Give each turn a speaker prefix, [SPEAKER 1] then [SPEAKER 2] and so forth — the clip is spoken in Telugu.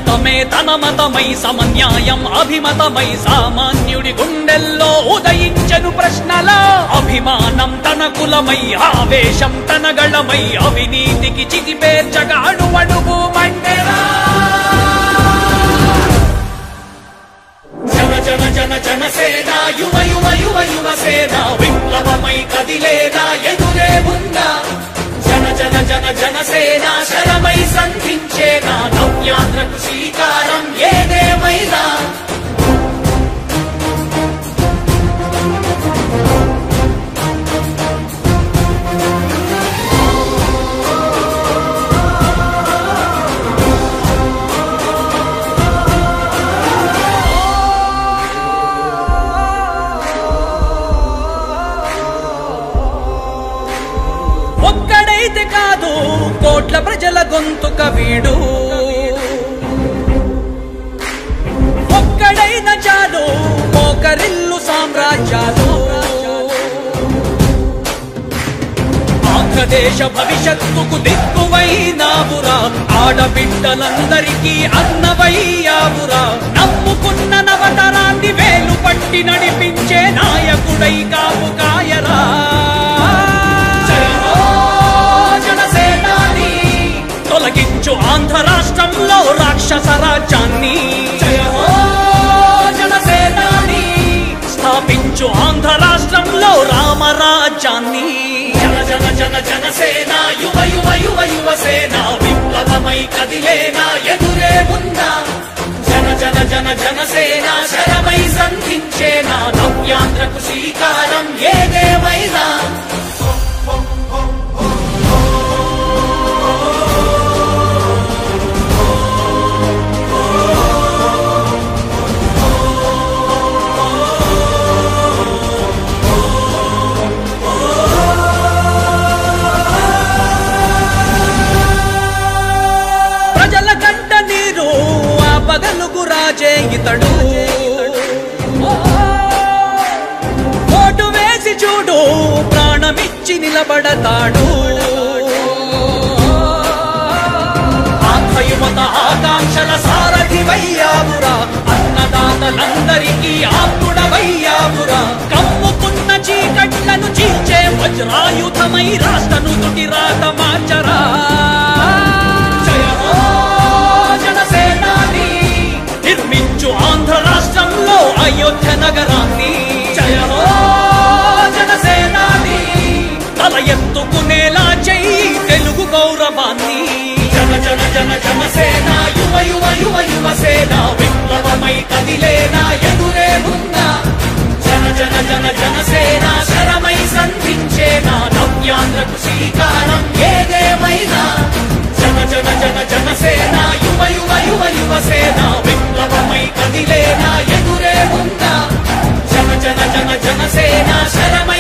[SPEAKER 1] మతమే తన మతమై సమన్యాయం అభిమతమై సామాన్యుడి గుండెల్లో ఉదయించను ప్రశ్నల అభిమానం తన కులమై ఆవేశం తన గళమై అవినీతికి చితిపేర్చగా అణువణువు మండెరా జన జన జన జన సేన యువ యువ యువ యువ సేన విప్లవమై కదిలేనా ఎదురే ఉందా జన జన జన జన సేన శరమై సంధించేనా నవ్యాంధ్రకు శ్రీకారం ఏదేమైనా ఒక్కడైతే కాదు కోట్ల ప్రజల గొంతుక వీడు ఒక్కడైన చాలు మోకరిల్లు సామ్రాజ్యాలు ఆంధ్రదేశ భవిష్యత్తుకు దిక్కువైనావురా ఆడబిడ్డలందరికీ అన్నవయ్యావురా నమ్ముకున్న నవతరాన్ని వేలు పట్టి నడిపించే నాయకుడై కాపు కాయరా జనసేనాని తొలగించు ఆంధ్ర రాష్ట్రంలో రాక్షస రాజ్యాన్ని జనసేనాని స్థాపించు ఆంధ్ర రాష్ట్రంలో రామరాజ్యాన్ని జన జన జన జనసేన యువ యువ యువ యువ సేన విప్లవమై కదిలేనా ఎదురే ఉందా జన జన జన జనసేన శరమై సంధించేనా నవ్యాంధ్రకు శ్రీకారం ఏదేమైనా ప్రజల కంట నీరు ఆ పగలుగు రాజే ఇతడు ఓటు వేసి చూడు ప్రాణమిచ్చి నిలబడతాడు ఆత్మయువత ఆకాంక్షల సారథివయ్యావురా అన్నదాతలందరికీ ఆత్ముడవయ్యావురా కమ్ముకున్న చీకట్లను చీల్చే వజ్రాయుధమై రాష్ట్రను తుటి రాత మార్చరా జయ హో జనసేనాని నిర్మించు ఆంధ్ర రాష్ట్రంలో అయోధ్య నగరాన్ని జయ హో జనసేనాని తల ఎత్తుకునేలా చెయ్యి తెలుగు గౌరవాన్ని జన జన జన జనసేన యువ యువ యువ యువ సేన విప్లవమై కదిలేనా ఎదురే ఉందా జన జన జన జనసేన శరమై సంధించేనా నవ్యాంధ్రకు శ్రీకారం ఏదేమైనా జన జన జన జనసేన యువ యువ యువ యువ సేన విప్లవమై కదిలేనా ఎదురే ఉందా జన జన జన జనసేన శరమై